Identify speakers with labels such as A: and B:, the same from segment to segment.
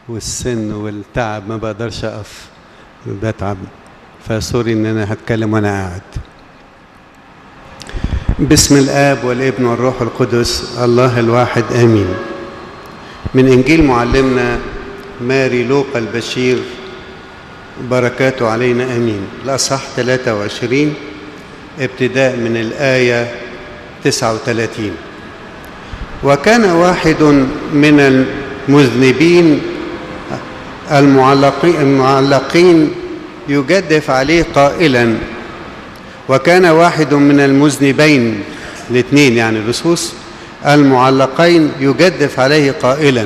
A: والسن والتعب ما بقدرش اقف بتعب فسوري ان انا هتكلم وانا قاعد بسم الاب والابن والروح القدس الله الواحد امين من انجيل معلمنا ماري لوقا البشير بركاته علينا امين الاصحاح 23 ابتداء من الايه 39 وكان واحد من المذنبين المعلقين, المعلقين يجدف عليه قائلا وكان واحد من المذنبين الاثنين يعني اللصوص المعلقين يجدف عليه قائلا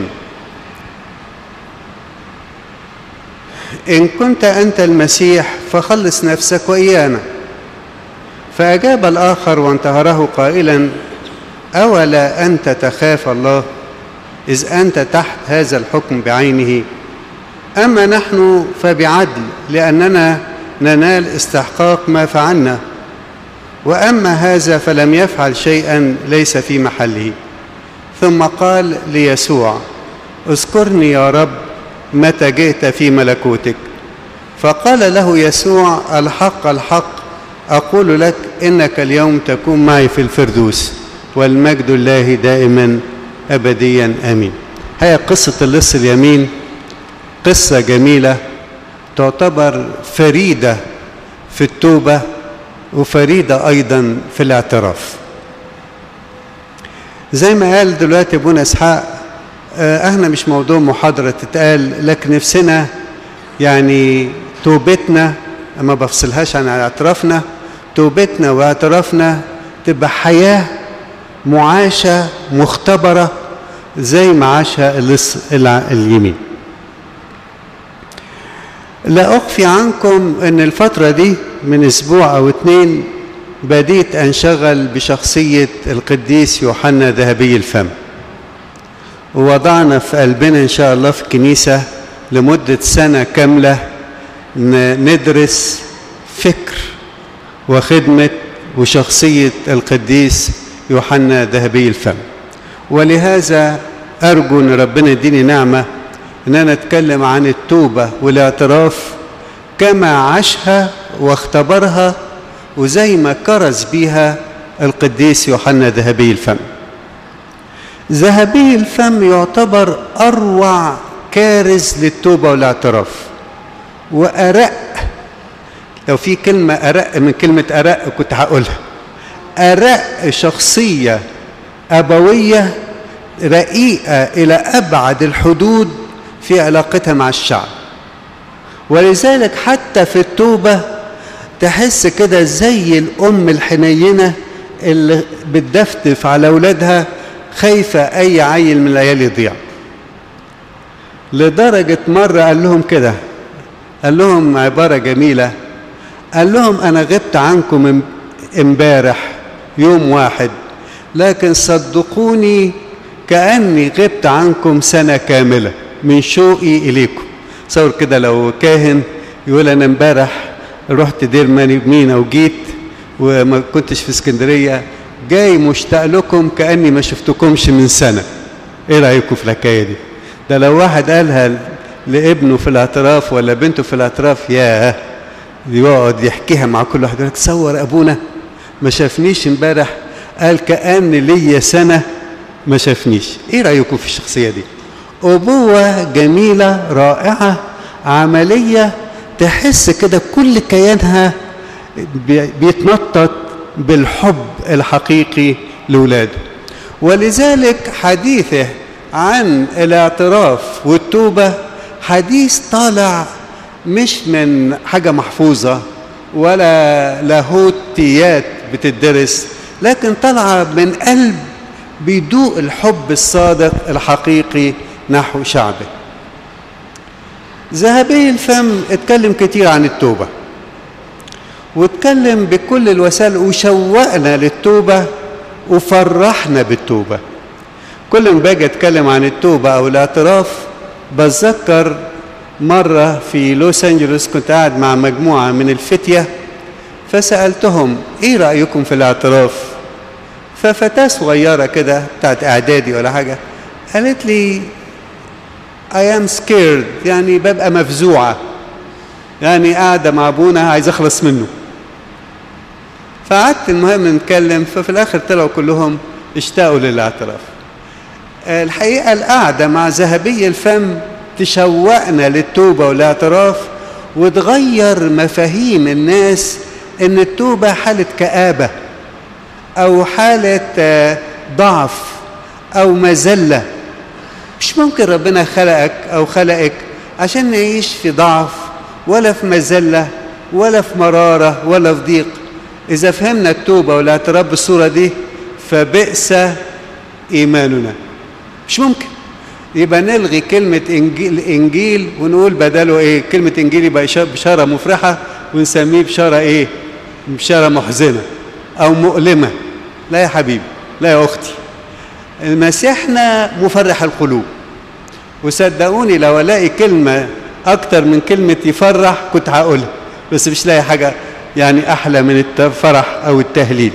A: إن كنت أنت المسيح فخلص نفسك وإيانا فأجاب الآخر وانتهره قائلا أولا أنت تخاف الله إذ أنت تحت هذا الحكم بعينه أما نحن فبعدل لأننا ننال استحقاق ما فعلنا وأما هذا فلم يفعل شيئا ليس في محله ثم قال ليسوع اذكرني يا رب متى جئت في ملكوتك فقال له يسوع الحق الحق أقول لك إنك اليوم تكون معي في الفردوس والمجد الله دائما أبديا آمين هي قصة اللص اليمين قصة جميلة تعتبر فريدة في التوبة وفريدة أيضا في الاعتراف زي ما قال دلوقتي ابونا اسحاق احنا مش موضوع محاضرة تتقال لكن نفسنا يعني توبتنا ما بفصلهاش عن اعترافنا توبتنا واعترافنا تبقى حياة معاشة مختبرة زي ما عاشها اللص اليمين لا أخفي عنكم أن الفترة دي من أسبوع أو اتنين بديت أنشغل بشخصية القديس يوحنا ذهبي الفم ووضعنا في قلبنا إن شاء الله في الكنيسة لمدة سنة كاملة ندرس فكر وخدمة وشخصية القديس يوحنا ذهبي الفم ولهذا أرجو أن ربنا يديني نعمة أن أنا أتكلم عن التوبة والاعتراف كما عاشها واختبرها وزي ما كرز بيها القديس يوحنا ذهبي الفم ذهبي الفم يعتبر أروع كارز للتوبة والاعتراف وأرق لو في كلمة أرق من كلمة أرق كنت هقولها أرق شخصية أبوية رقيقة إلى أبعد الحدود في علاقتها مع الشعب ولذلك حتى في التوبة تحس كده زي الأم الحنينة اللي بتدفدف على أولادها خايفة أي عيل من العيال يضيع لدرجة مرة قال لهم كده قال لهم عبارة جميلة قال لهم أنا غبت عنكم امبارح يوم واحد لكن صدقوني كأني غبت عنكم سنة كاملة من شوقي إليكم تصور كده لو كاهن يقول أنا امبارح رحت دير مينا وجيت وما كنتش في اسكندرية جاي مشتاق لكم كأني ما شفتكمش من سنة ايه رأيكم في الحكاية دي ده لو واحد قالها لابنه في الاعتراف ولا بنته في الاعتراف ياه يقعد يحكيها مع كل واحد يقول لك تصور ابونا ما شافنيش امبارح قال كأن ليا سنة ما شافنيش ايه رأيكم في الشخصية دي أبوة جميلة رائعة عملية تحس كده كل كيانها بيتنطط بالحب الحقيقي لولاده ولذلك حديثه عن الاعتراف والتوبة حديث طالع مش من حاجة محفوظة ولا لاهوتيات بتدرس لكن طالعة من قلب بيدوق الحب الصادق الحقيقي نحو شعبه ذهبي الفم اتكلم كتير عن التوبة واتكلم بكل الوسائل وشوقنا للتوبة وفرحنا بالتوبة كل ما باجي اتكلم عن التوبة او الاعتراف بتذكر مرة في لوس انجلوس كنت قاعد مع مجموعة من الفتية فسألتهم ايه رأيكم في الاعتراف ففتاة صغيرة كده بتاعت اعدادي ولا حاجة قالت لي I am scared يعني ببقى مفزوعة يعني قاعدة مع أبونا عايز أخلص منه فقعدت المهم نتكلم ففي الآخر طلعوا كلهم اشتاقوا للاعتراف الحقيقة القعدة مع ذهبي الفم تشوقنا للتوبة والاعتراف وتغير مفاهيم الناس ان التوبة حالة كآبة او حالة ضعف او مذلة مش ممكن ربنا خلقك او خلقك عشان نعيش في ضعف ولا في مذلة ولا في مرارة ولا في ضيق إذا فهمنا التوبة والاعتراف بالصورة دي فبئس إيماننا مش ممكن يبقى نلغي كلمة إنجيل, إنجيل ونقول بداله إيه كلمة إنجيل يبقى بشارة مفرحة ونسميه بشارة إيه بشارة محزنة أو مؤلمة لا يا حبيبي لا يا أختي مسيحنا مفرح القلوب وصدقوني لو ألاقي كلمة أكتر من كلمة يفرح كنت هقولها بس مش لاقي حاجة يعني أحلى من الفرح أو التهليل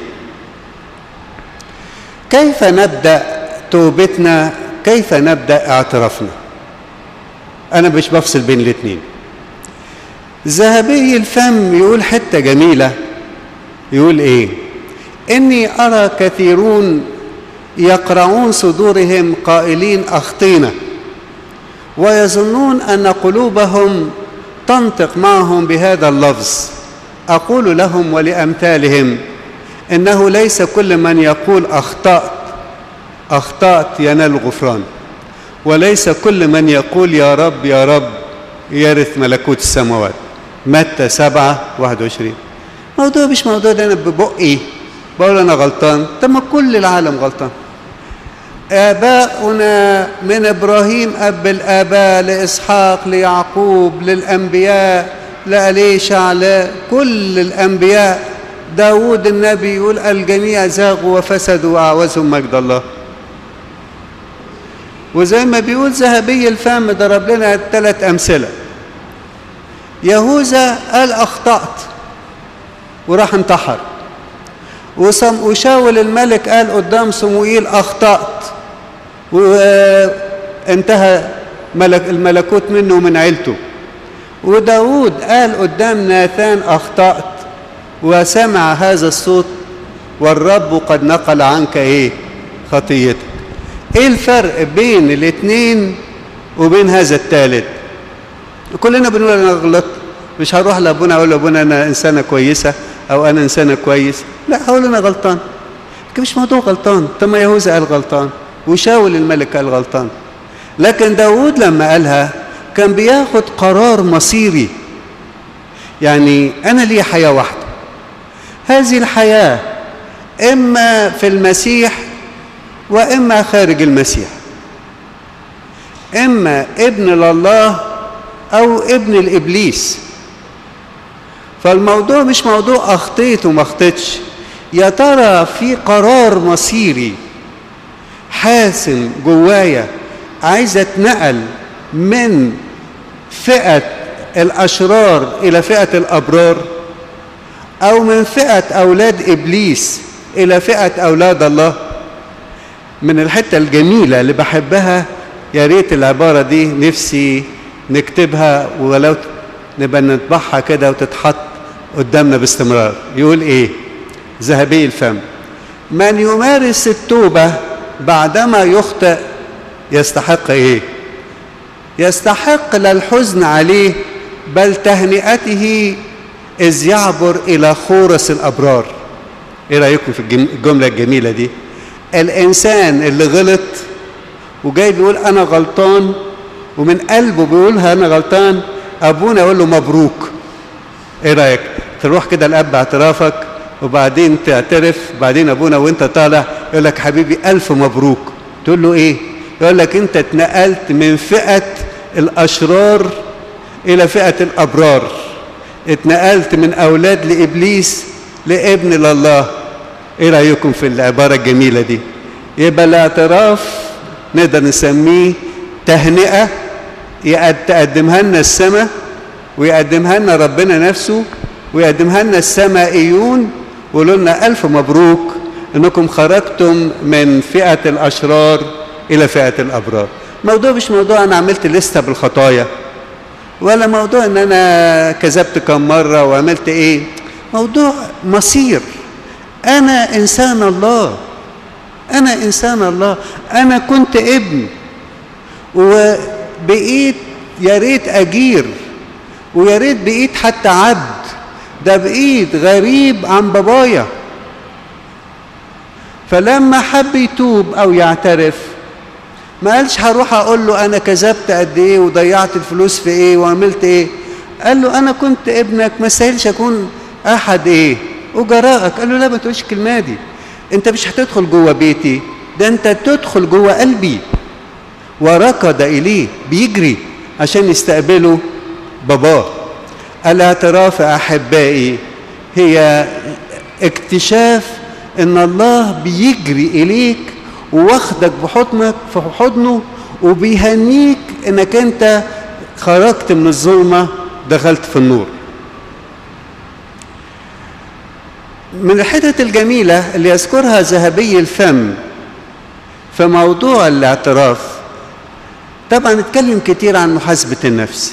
A: كيف نبدأ توبتنا كيف نبدأ اعترافنا أنا مش بفصل بين الاثنين ذهبي الفم يقول حتة جميلة يقول إيه إني أرى كثيرون يقرعون صدورهم قائلين أخطينا ويظنون أن قلوبهم تنطق معهم بهذا اللفظ أقول لهم ولأمثالهم إنه ليس كل من يقول أخطأت أخطأت ينال غفران وليس كل من يقول يا رب يا رب يرث ملكوت السماوات متى سبعة واحد وعشرين موضوع مش موضوع ده أنا ببقي بقول أنا غلطان طب ما كل العالم غلطان آباؤنا من إبراهيم أب الآباء لإسحاق ليعقوب للأنبياء لأليشع لكل الأنبياء داود النبي يقول الجميع زاغوا وفسدوا وأعوزهم مجد الله وزي ما بيقول ذهبي الفم ضرب لنا ثلاث أمثلة يهوذا قال أخطأت وراح انتحر وشاول الملك قال قدام صموئيل أخطأت وانتهى ملك الملكوت منه ومن عيلته وداود قال قدام ناثان أخطأت وسمع هذا الصوت والرب قد نقل عنك ايه خطيتك ايه الفرق بين الاثنين وبين هذا الثالث كلنا بنقول انا غلطت مش هروح لابونا اقول لابونا انا انسانه كويسه او انا انسانه كويس لا هقول انا غلطان مش موضوع غلطان طب ما يهوذا قال غلطان وشاول الملك قال غلطان لكن داود لما قالها كان بياخد قرار مصيري يعني انا لي حياه واحده هذه الحياه اما في المسيح واما خارج المسيح اما ابن لله او ابن الابليس فالموضوع مش موضوع اخطيت وما اخطيتش يا ترى في قرار مصيري حاسم جوايا عايز اتنقل من فئة الأشرار إلى فئة الأبرار أو من فئة أولاد إبليس إلى فئة أولاد الله من الحتة الجميلة اللي بحبها يا ريت العبارة دي نفسي نكتبها ولو نبقى نطبعها كده وتتحط قدامنا باستمرار يقول ايه ذهبي الفم من يمارس التوبة بعدما يخطئ يستحق ايه يستحق لا الحزن عليه بل تهنئته إذ يعبر إلى خورس الأبرار إيه رأيكم في الجملة الجميلة دي الإنسان اللي غلط وجاي بيقول أنا غلطان ومن قلبه بيقولها أنا غلطان أبونا يقول له مبروك إيه رأيك تروح كده الأب اعترافك وبعدين تعترف بعدين أبونا وأنت طالع يقول لك حبيبي ألف مبروك تقول له إيه يقول لك أنت اتنقلت من فئة الأشرار إلى فئة الأبرار اتنقلت من أولاد لإبليس لابن لله إيه رأيكم في العبارة الجميلة دي يبقى الاعتراف نقدر نسميه تهنئة تقدمها لنا السماء ويقدمها لنا ربنا نفسه ويقدمها لنا السمائيون ويقولوا لنا ألف مبروك إنكم خرجتم من فئة الأشرار إلى فئة الأبرار موضوع مش موضوع انا عملت لستة بالخطايا ولا موضوع ان انا كذبت كم مرة وعملت ايه موضوع مصير انا انسان الله انا انسان الله انا كنت ابن وبقيت يا ريت اجير ويا ريت بقيت حتى عبد ده بقيت غريب عن بابايا فلما حب يتوب او يعترف ما قالش هروح اقول له انا كذبت قد ايه وضيعت الفلوس في ايه وعملت ايه قال له انا كنت ابنك ما استاهلش اكون احد ايه وجراءك قال له لا ما تقولش الكلمه دي انت مش هتدخل جوه بيتي ده انت تدخل جوه قلبي وركض اليه بيجري عشان يستقبله باباه الاعتراف احبائي هي اكتشاف ان الله بيجري اليك واخدك بحضنك في حضنه وبيهنيك انك انت خرجت من الظلمه دخلت في النور من الحتت الجميله اللي يذكرها ذهبي الفم في موضوع الاعتراف طبعا اتكلم كتير عن محاسبه النفس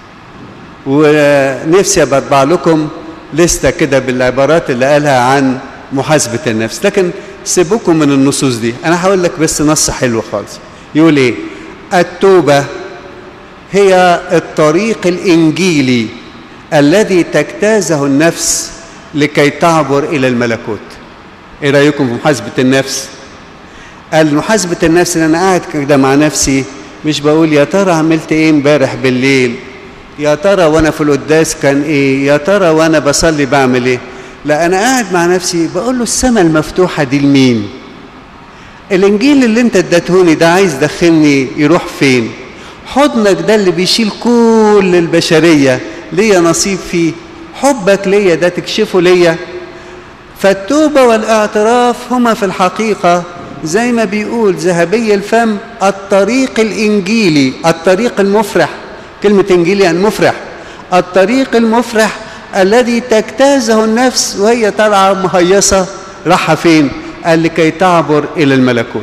A: ونفسي بطبع لكم لستة كده بالعبارات اللي قالها عن محاسبة النفس لكن سيبوكم من النصوص دي أنا هقول لك بس نص حلو خالص يقول إيه التوبة هي الطريق الإنجيلي الذي تجتازه النفس لكي تعبر إلى الملكوت إيه رأيكم في محاسبة النفس قال محاسبة النفس أنا قاعد كده مع نفسي مش بقول يا ترى عملت إيه امبارح بالليل يا ترى وانا في القداس كان ايه يا ترى وانا بصلي بعمل ايه لا انا قاعد مع نفسي بقول له السماء المفتوحه دي لمين الانجيل اللي انت اديتهوني ده عايز دخلني يروح فين حضنك ده اللي بيشيل كل البشريه ليا نصيب فيه حبك ليا ده تكشفه ليا فالتوبه والاعتراف هما في الحقيقه زي ما بيقول ذهبي الفم الطريق الانجيلي الطريق المفرح كلمة إنجيل يعني مفرح الطريق المفرح الذي تجتازه النفس وهي طالعة مهيصة راحة فين؟ قال لكي تعبر إلى الملكوت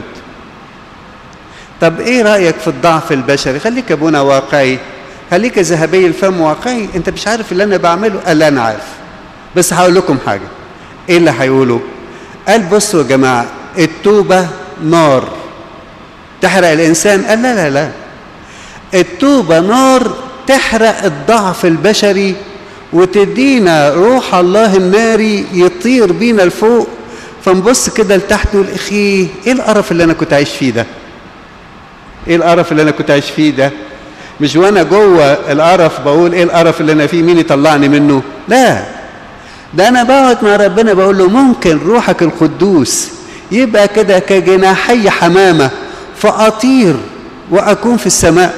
A: طب إيه رأيك في الضعف البشري؟ خليك أبونا واقعي خليك ذهبي الفم واقعي أنت مش عارف اللي أنا بعمله؟ قال أنا عارف بس هقول لكم حاجة إيه اللي هيقوله؟ قال بصوا يا جماعة التوبة نار تحرق الإنسان؟ قال لا لا لا التوبة نار تحرق الضعف البشري وتدينا روح الله الناري يطير بينا لفوق فنبص كده لتحت نقول اخي ايه القرف اللي انا كنت عايش فيه ده ايه القرف اللي انا كنت عايش فيه ده مش وانا جوه القرف بقول ايه القرف اللي انا فيه مين يطلعني منه لا ده انا بقعد مع ربنا بقول له ممكن روحك القدوس يبقى كده كجناحي حمامه فاطير واكون في السماء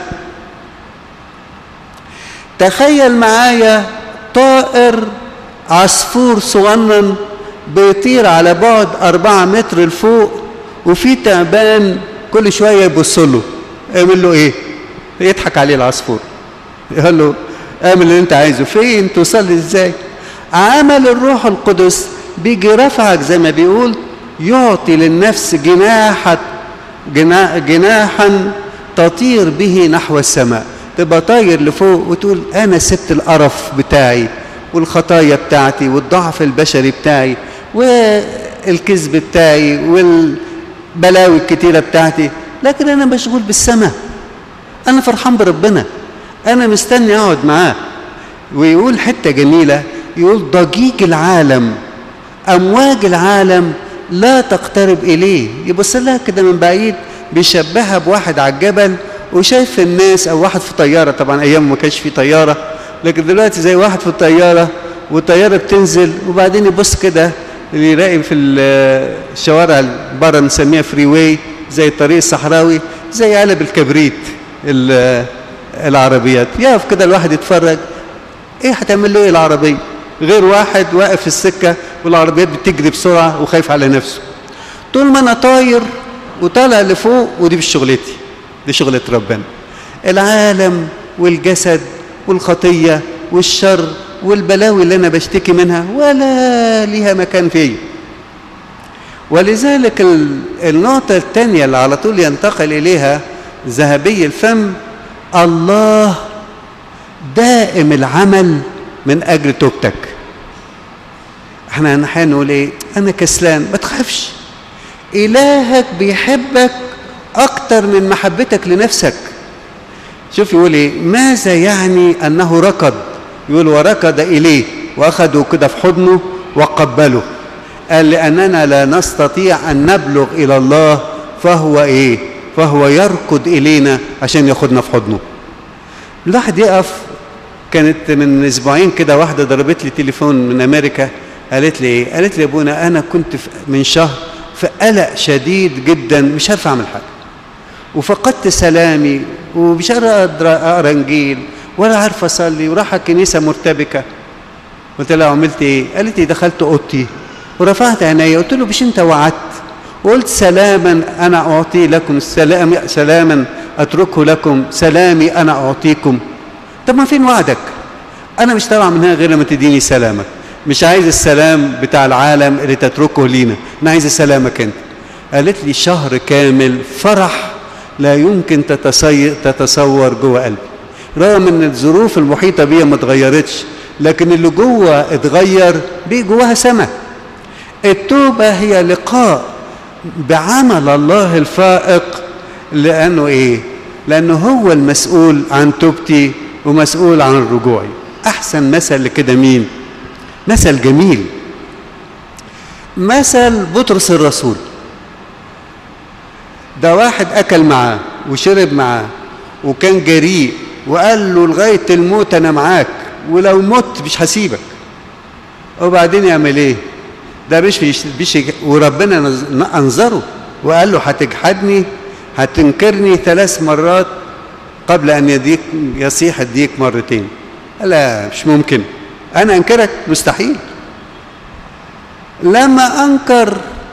A: تخيل معايا طائر عصفور صغنن بيطير على بعد أربعة متر لفوق وفي تعبان كل شوية يبص له اعمل له ايه يضحك عليه العصفور يقول له اعمل اللي انت عايزه فين توصل ازاي عمل الروح القدس بيجي رفعك زي ما بيقول يعطي للنفس جناحا جناحا تطير به نحو السماء تبقى طاير لفوق وتقول انا سبت القرف بتاعي والخطايا بتاعتي والضعف البشري بتاعي والكذب بتاعي والبلاوي الكتيرة بتاعتي لكن انا مشغول بالسماء انا فرحان بربنا انا مستني اقعد معاه ويقول حتة جميلة يقول ضجيج العالم امواج العالم لا تقترب اليه يبص لها كده من بعيد بيشبهها بواحد على الجبل وشايف الناس او واحد في طياره طبعا ايام ما كانش في طياره لكن دلوقتي زي واحد في الطياره والطياره بتنزل وبعدين يبص كده اللي يلاقي في الشوارع بره نسميها فري واي زي الطريق الصحراوي زي علب الكبريت العربيات يقف كده الواحد يتفرج ايه هتعمل له ايه العربيه غير واحد واقف في السكه والعربيات بتجري بسرعه وخايف على نفسه طول ما انا طاير وطالع لفوق ودي مش شغلتي دي شغلة ربنا العالم والجسد والخطية والشر والبلاوي اللي أنا بشتكي منها ولا ليها مكان فيا ولذلك النقطة الثانية اللي على طول ينتقل إليها ذهبي الفم الله دائم العمل من اجل توبتك احنا احيانا نقول ايه انا كسلان ما تخافش الهك بيحبك اكتر من محبتك لنفسك شوف يقول ايه ماذا يعني انه ركض يقول وركض اليه واخذه كده في حضنه وقبله قال لاننا لا نستطيع ان نبلغ الى الله فهو ايه فهو يركض الينا عشان ياخدنا في حضنه الواحد يقف كانت من اسبوعين كده واحده ضربت لي تليفون من امريكا قالت لي ايه قالت لي يا ابونا انا كنت من شهر في قلق شديد جدا مش عارف اعمل حاجه وفقدت سلامي ومش قادر اقرا انجيل ولا عارف اصلي وراح الكنيسه مرتبكه قلت لها عملت ايه قالت لي دخلت اوضتي ورفعت عيني قلت له مش انت وعدت وقلت سلاما انا اعطي لكم السلام سلاما اتركه لكم سلامي انا اعطيكم طب ما فين وعدك انا مش طالع من هنا غير لما تديني سلامك مش عايز السلام بتاع العالم اللي تتركه لينا انا عايز سلامك انت قالت لي شهر كامل فرح لا يمكن تتصي... تتصور جوه قلبي رغم ان الظروف المحيطه بيا ما اتغيرتش لكن اللي جوه اتغير بيه جواها سماء التوبه هي لقاء بعمل الله الفائق لانه ايه لانه هو المسؤول عن توبتي ومسؤول عن رجوعي احسن مثل لكده مين مثل جميل مثل بطرس الرسول ده واحد اكل معاه وشرب معاه وكان جريء وقال له لغايه الموت انا معاك ولو مت مش هسيبك وبعدين يعمل ايه ده مش مش وربنا انظره وقال له هتجحدني هتنكرني ثلاث مرات قبل ان يديك يصيح الديك مرتين لا مش ممكن انا انكرك مستحيل لما انكر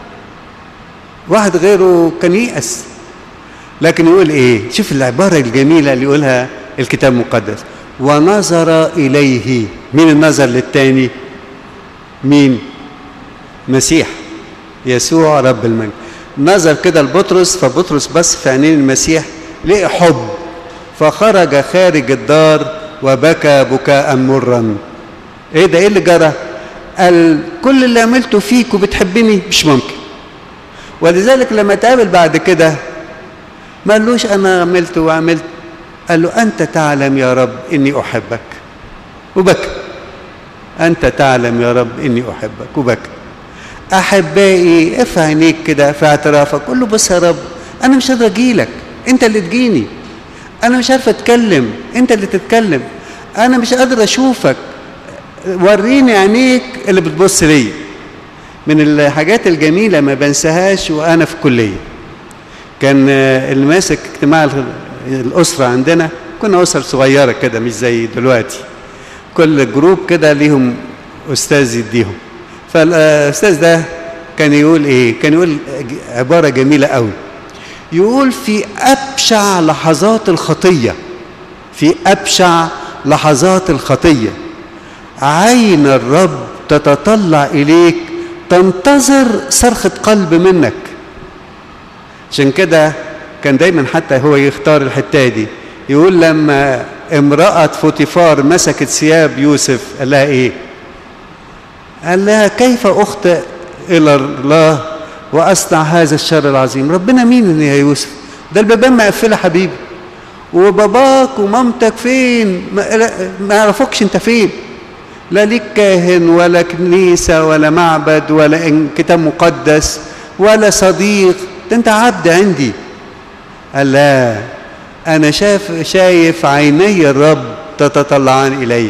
A: واحد غيره كان ييأس لكن يقول ايه شوف العبارة الجميلة اللي يقولها الكتاب المقدس ونظر إليه مين النظر للتاني مين مسيح يسوع رب المجد نظر كده لبطرس فبطرس بص في عينين المسيح لقي حب فخرج خارج الدار وبكى بكاء مرا ايه ده ايه اللي جرى قال كل اللي عملته فيك وبتحبني مش ممكن ولذلك لما تقابل بعد كده ما قالوش انا عملت وعملت قال له انت تعلم يا رب اني احبك وبكى انت تعلم يا رب اني احبك وبكى احبائي ارفع عينيك كده في اعترافك قول له بص يا رب انا مش قادر اجيلك انت اللي تجيني انا مش عارف اتكلم انت اللي تتكلم انا مش قادر اشوفك وريني عينيك اللي بتبص ليا من الحاجات الجميله ما بنساهاش وانا في كليه كان اللي ماسك اجتماع الاسره عندنا كنا اسر صغيره كده مش زي دلوقتي كل جروب كده ليهم استاذ يديهم فالاستاذ ده كان يقول ايه كان يقول عباره جميله قوي يقول في ابشع لحظات الخطيه في ابشع لحظات الخطيه عين الرب تتطلع اليك تنتظر صرخه قلب منك عشان كده كان دايما حتى هو يختار الحته دي يقول لما امراه فوتيفار مسكت ثياب يوسف قال لها ايه قال لها كيف اخطئ الى الله واصنع هذا الشر العظيم ربنا مين يا يوسف ده البيبان مقفله حبيبي وباباك ومامتك فين ما يعرفوكش انت فين لا ليك كاهن ولا كنيسة ولا معبد ولا كتاب مقدس ولا صديق ده انت عبد عندي قال لا انا شاف شايف عيني الرب تتطلعان الي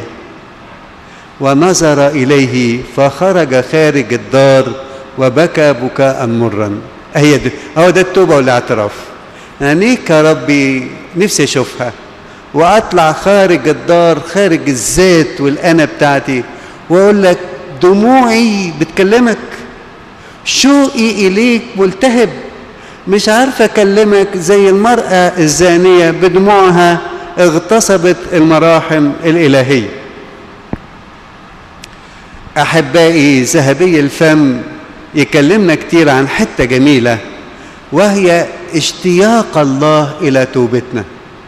A: ونظر اليه فخرج خارج الدار وبكى بكاء مرا هي ده هو ده التوبه والاعتراف عينيك يا ربي نفسي اشوفها واطلع خارج الدار خارج الذات والانا بتاعتي واقول لك دموعي بتكلمك شوقي اليك ملتهب مش عارفه اكلمك زي المراه الزانيه بدموعها اغتصبت المراحم الالهيه احبائي ذهبي الفم يكلمنا كتير عن حته جميله وهي اشتياق الله إلى توبتنا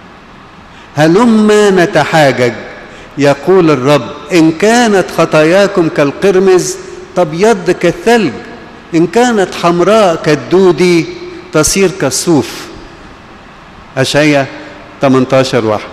A: هلما نتحاجج يقول الرب إن كانت خطاياكم كالقرمز تبيض كالثلج إن كانت حمراء كالدودي تصير كالصوف أشعية 18 واحد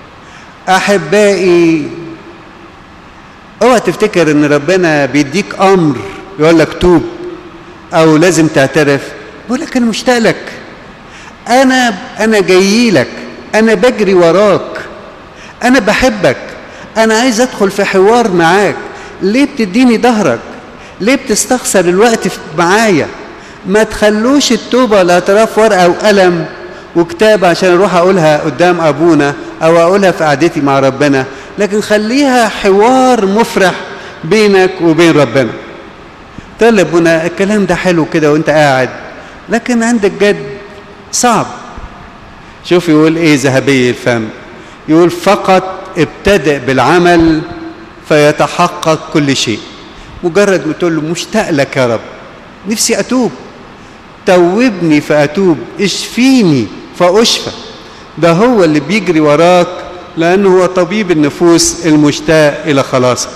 A: أحبائي اوعى تفتكر ان ربنا بيديك امر يقول لك توب او لازم تعترف بيقول لك انا مشتاق لك انا انا جاي لك انا بجري وراك انا بحبك انا عايز ادخل في حوار معاك ليه بتديني ظهرك ليه بتستخسر الوقت معايا ما تخلوش التوبه والاعتراف ورقه وقلم وكتاب عشان اروح اقولها قدام ابونا او اقولها في قعدتي مع ربنا لكن خليها حوار مفرح بينك وبين ربنا طلب ابونا الكلام ده حلو كده وانت قاعد لكن عندك جد صعب شوف يقول ايه ذهبي الفم يقول فقط ابتدئ بالعمل فيتحقق كل شيء مجرد ما تقول له مشتاق لك يا رب نفسي اتوب توبني فاتوب اشفيني فاشفى ده هو اللي بيجري وراك لانه هو طبيب النفوس المشتاق الى خلاصك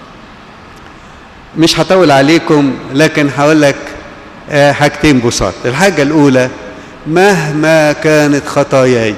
A: مش هطول عليكم لكن هقول لك حاجتين بساط الحاجه الاولى مهما كانت خطاياي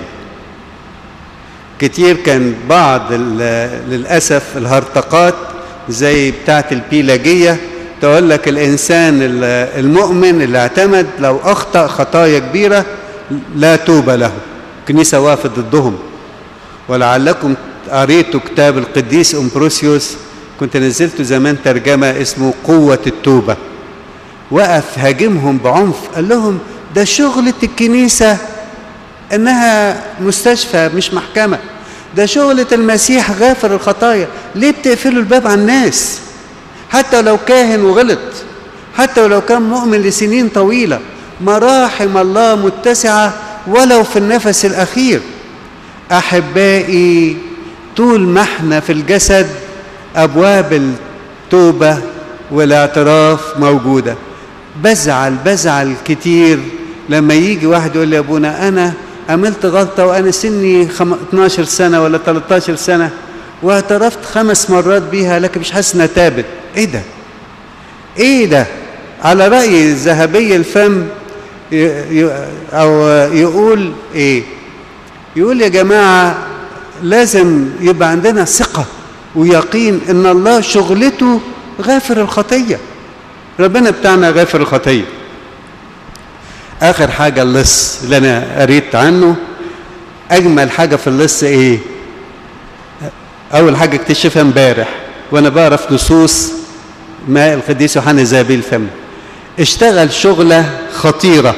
A: كتير كان بعض للاسف الهرطقات زي بتاعه البيلاجيه تقول لك الانسان المؤمن اللي اعتمد لو اخطا خطايا كبيره لا توبه له الكنيسه وقفت ضدهم ولعلكم قريتوا كتاب القديس امبروسيوس كنت نزلت زمان ترجمه اسمه قوه التوبه وقف هاجمهم بعنف قال لهم ده شغلة الكنيسة انها مستشفى مش محكمة ده شغلة المسيح غافر الخطايا ليه بتقفلوا الباب على الناس حتى لو كاهن وغلط حتى ولو كان مؤمن لسنين طويلة مراحم الله متسعة ولو في النفس الأخير أحبائي طول ما احنا في الجسد أبواب التوبة والاعتراف موجودة بزعل بزعل كتير لما يجي واحد يقول لي يا ابونا أنا عملت غلطة وأنا سني 12 سنة ولا 13 سنة واعترفت خمس مرات بيها لكن مش حاسس انها تابت ايه ده ايه ده على رأي الذهبي الفم او يقول ايه يقول يا جماعة لازم يبقى عندنا ثقة ويقين ان الله شغلته غافر الخطية ربنا بتاعنا غافر الخطية اخر حاجة اللص اللي انا قريت عنه اجمل حاجة في اللص ايه اول حاجة اكتشفها امبارح وانا بعرف نصوص ما القديس يوحنا زابيل الفم اشتغل شغلة خطيرة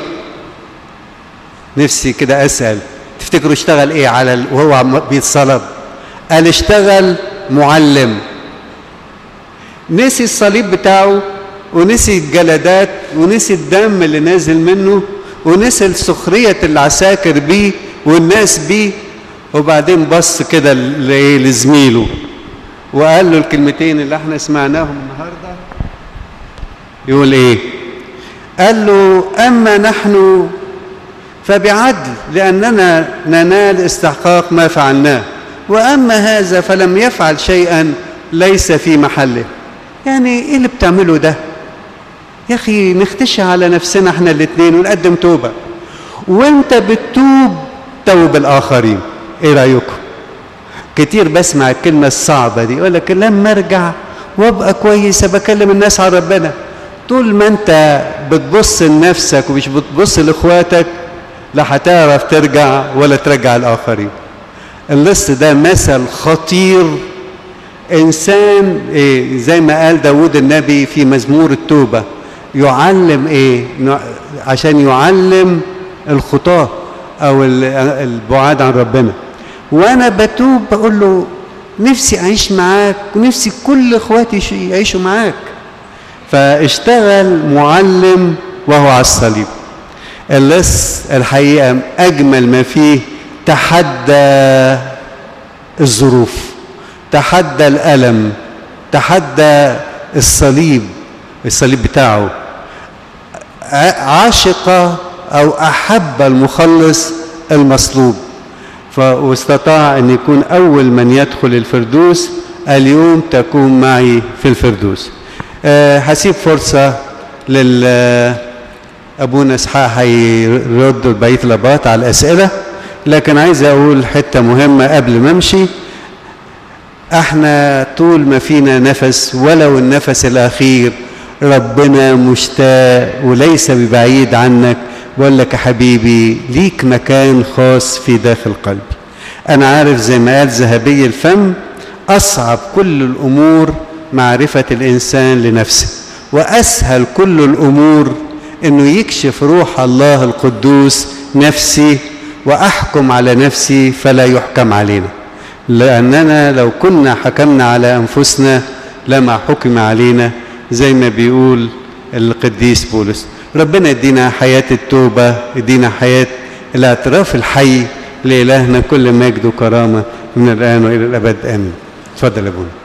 A: نفسي كده اسأل تفتكروا اشتغل ايه على ال... وهو بيتصلب قال اشتغل معلم نسي الصليب بتاعه ونسي الجلدات ونسي الدم اللي نازل منه ونسي السخرية العساكر بيه والناس بيه وبعدين بص كده لزميله وقال له الكلمتين اللي احنا سمعناهم النهارده يقول ايه قال له اما نحن فبعدل لاننا ننال استحقاق ما فعلناه واما هذا فلم يفعل شيئا ليس في محله يعني ايه اللي بتعمله ده يا اخي نختشي على نفسنا احنا الاثنين ونقدم توبه وانت بتتوب توب الاخرين ايه رايكم كتير بسمع الكلمه الصعبه دي يقول لك لما ارجع وابقى كويس بكلم الناس عن ربنا طول ما انت بتبص لنفسك ومش بتبص لاخواتك لا هتعرف ترجع ولا ترجع الاخرين اللص ده مثل خطير انسان إيه زي ما قال داود النبي في مزمور التوبه يعلم ايه عشان يعلم الخطاه او البعاد عن ربنا وانا بتوب بقول له نفسي اعيش معاك ونفسي كل اخواتي يعيشوا معاك فاشتغل معلم وهو على الصليب اللص الحقيقه اجمل ما فيه تحدى الظروف تحدى الالم تحدى الصليب الصليب بتاعه عاشق أو أحب المخلص المصلوب واستطاع أن يكون أول من يدخل الفردوس اليوم تكون معي في الفردوس أه هسيب فرصة لل أبونا إسحاق هيرد بقية الأباط على الأسئلة لكن عايز أقول حتة مهمة قبل ما أمشي احنا طول ما فينا نفس ولو النفس الأخير ربنا مشتاق وليس ببعيد عنك بقول لك يا حبيبي ليك مكان خاص في داخل قلبي أنا عارف زي ما قال ذهبي الفم أصعب كل الأمور معرفة الإنسان لنفسه وأسهل كل الأمور أنه يكشف روح الله القدوس نفسي وأحكم على نفسي فلا يحكم علينا لأننا لو كنا حكمنا على أنفسنا لما حكم علينا زي ما بيقول القديس بولس ربنا يدينا حياة التوبة يدينا حياة الاعتراف الحي لإلهنا كل مجد وكرامة من الآن وإلى الأبد آمين تفضل يا ابونا